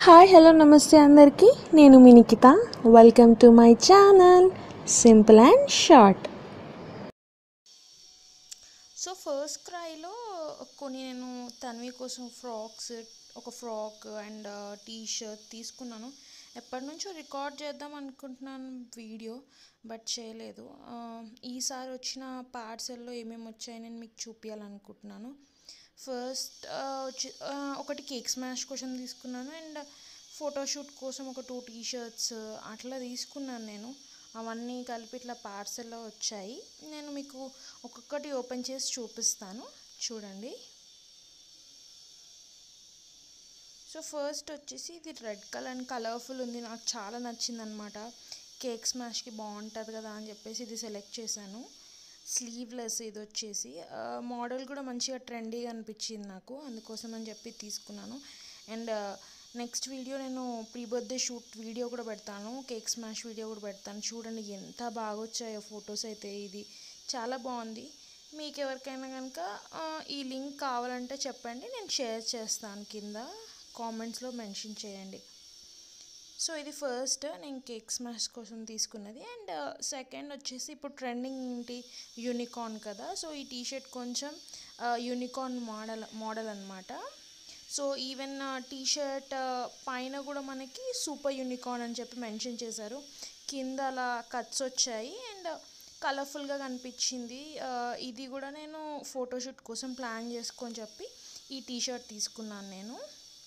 hi hello నమస్తే అందరికీ నేను మీ Nikhitha welcome to my channel simple and short so first క్రైలో కొన్ని నేను తన్వి కోసం ఫ్రాక్స్ ఒక ఫ్రాక్ అండ్ టీ షర్ట్ తీసుకున్నాను ఎప్పటి నుంచో రికార్డ్ చేద్దాం అనుకుంటున్నాను వీడియో బట్ చేయలేదు ఆ, ఈసారి వచ్చిన పార్సల్లో ఏమేమి వచ్చాయని నేను మీకు చూపించాలనుకుంటున్నాను ఫస్ట్ వచ్చి ఆ, ఒకటి కేక్ స్మాష్ కోసం తీసుకున్నాను అండ్ ఫోటోషూట్ కోసం ఒక టూ టీ షర్ట్స్ అట్లా తీసుకున్నాను నేను అవన్నీ కలిపి ఇట్లా పార్సల్లో వచ్చాయి నేను మీకు ఒక్కొక్కటి ఓపెన్ చేసి చూపిస్తాను చూడండి సో ఫస్ట్ వచ్చేసి ఇది రెడ్ కలర్ అండ్ కలర్ఫుల్ ఉంది నాకు చాలా నచ్చింది అనమాట కేక్ స్మాష్కి బాగుంటుంది కదా అని చెప్పేసి ఇది సెలెక్ట్ చేశాను స్లీవ్లెస్ ఇది వచ్చేసి మోడల్ కూడా మంచిగా ట్రెండీగా అనిపించింది నాకు అందుకోసం అని చెప్పి తీసుకున్నాను అండ్ నెక్స్ట్ వీడియో నేను ప్రీ బర్త్డే షూట్ వీడియో కూడా పెడతాను కేక్ స్మాష్ వీడియో కూడా పెడతాను చూడండి ఎంత బాగా వచ్చాయో ఫొటోస్ అయితే ఇది చాలా బాగుంది మీకు ఎవరికైనా కనుక ఆ, ఈ లింక్ కావాలంటే చెప్పండి నేను షేర్ చేస్తాను కింద కామెంట్స్లో మెన్షన్ చేయండి సో ఇది ఫస్ట్ నేను కేక్ స్మాష్ కోసం తీసుకున్నది అండ్ సెకండ్ వచ్చేసి ఇప్పుడు ట్రెండింగ్ ఏంటి యూనికార్న్ కదా సో ఈ టీషర్ట్ కొంచెం యూనికార్న్ మోడల్ మోడల్ అనమాట సో ఈవెన్ టీషర్ట్ పైన కూడా మనకి సూపర్ యూనికార్న్ అని చెప్పి మెన్షన్ చేశారు కింద అలా కట్స్ వచ్చాయి అండ్ కలర్ఫుల్గా కనిపించింది ఆ, ఇది కూడా నేను ఫోటోషూట్ కోసం ప్లాన్ చేసుకొని చెప్పి ఈ టీషర్ట్ తీసుకున్నాను నేను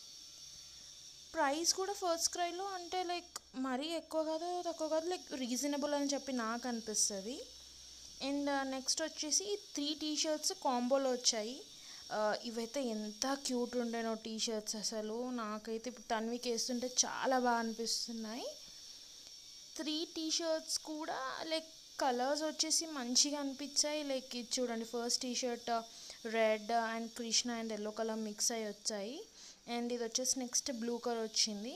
ప్రైస్ కూడా ఫస్ట్ క్రైలో అంటే లైక్ మరీ ఎక్కువ కాదు తక్కువ కాదు లైక్ రీజనబుల్ అని చెప్పి నాకు అనిపిస్తుంది అండ్ నెక్స్ట్ వచ్చేసి త్రీ టీ షర్ట్స్ కాంబోలో వచ్చాయి ఆ, ఇవైతే ఎంత క్యూట్ ఉండేనో టీ షర్ట్స్ అసలు నాకైతే ఇప్పుడు తన్వికి వేస్తుంటే చాలా బాగా అనిపిస్తున్నాయి త్రీ టీ షర్ట్స్ కూడా లైక్ కలర్స్ వచ్చేసి మంచిగా అనిపించాయి లైక్ ఇది చూడండి first T shirt red and కృష్ణ అండ్ ఎల్లో కలర్ మిక్స్ అయ్యి వచ్చాయి అండ్ ఇది వచ్చేసి నెక్స్ట్ బ్లూ కలర్ వచ్చింది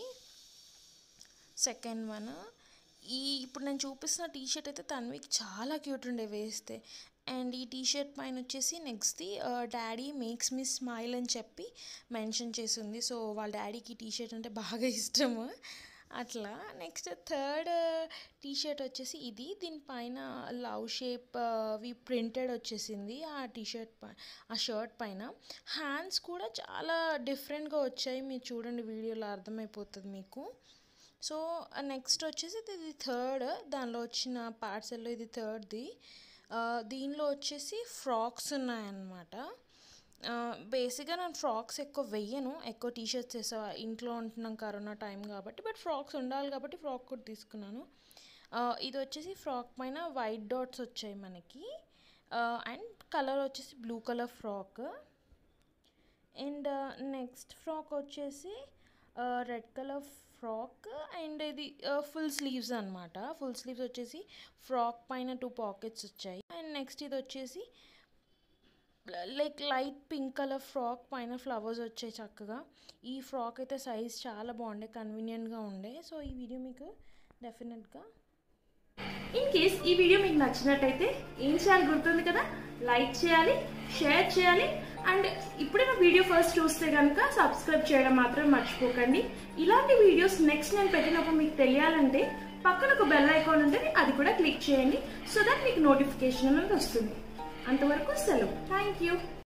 సెకండ్ వన్ ఈ ఇప్పుడు నేను చూపిస్తున్న టీ షర్ట్ అయితే తన్వికి చాలా క్యూట్ ఉండే వేస్తే అండ్ ఈ టీ షర్ట్ పైన వచ్చేసి నెక్స్ట్ది డాడీ మేక్స్ మీ స్మైల్ అని చెప్పి మెన్షన్ చేసింది సో వాళ్ళ డాడీకి టీ షర్ట్ అంటే బాగా ఇష్టము అట్లా నెక్స్ట్ థర్డ్ టీ షర్ట్ వచ్చేసి ఇది దీనిపైన లవ్ షేప్ వి ప్రింటెడ్ వచ్చేసింది ఆ టీ షర్ట్ పై ఆ షర్ట్ పైన హ్యాండ్స్ కూడా చాలా డిఫరెంట్గా వచ్చాయి మీరు చూడండి వీడియోలో అర్థమైపోతుంది మీకు సో నెక్స్ట్ వచ్చేసి ఇది థర్డ్ దానిలో వచ్చిన పార్సెల్లో ఇది థర్డ్ది దీనిలో వచ్చేసి ఫ్రాక్స్ ఉన్నాయన్నమాట బేసిక్గా నేను ఫ్రాక్స్ ఎక్కువ వెయ్యను ఎక్కువ టీ షర్ట్స్ వేసా ఇంట్లో ఉంటున్నాం కరోనా టైం కాబట్టి బట్ ఫ్రాక్స్ ఉండాలి కాబట్టి ఫ్రాక్ కూడా తీసుకున్నాను ఆ, ఇది వచ్చేసి ఫ్రాక్ పైన వైట్ డాట్స్ వచ్చాయి మనకి అండ్ కలర్ వచ్చేసి blue colour frock and next frock వచ్చేసి రెడ్ కలర్ ఫ్రాక్ అండ్ ఇది ఫుల్ స్లీవ్స్ అనమాట ఫుల్ స్లీవ్స్ వచ్చేసి ఫ్రాక్ పైన టూ పాకెట్స్ వచ్చాయి అండ్ నెక్స్ట్ ఇది వచ్చేసి like light pink colour frock పైన ఫ్లవర్స్ వచ్చాయి చక్కగా ఈ ఫ్రాక్ అయితే సైజ్ చాలా బాగుండే కన్వీనియంట్గా ఉండే సో ఈ వీడియో మీకు డెఫినెట్గా ఇన్ కేస్ ఈ వీడియో మీకు నచ్చినట్టయితే ఏం చేయాలి గుర్తుంది కదా లైక్ చేయాలి షేర్ చేయాలి అండ్ ఇప్పుడే నా వీడియో ఫస్ట్ చూస్తే కనుక సబ్స్క్రైబ్ చేయడం మాత్రం మర్చిపోకండి ఇలాంటి వీడియోస్ నెక్స్ట్ నేను పెట్టినప్పుడు మీకు తెలియాలంటే పక్కన ఒక బెల్ ఐకాన్ ఉంటుంది అది కూడా క్లిక్ చేయండి సో దట్ మీకు నోటిఫికేషన్ అనేది వస్తుంది అంతవరకు సెలవు థ్యాంక్ యూ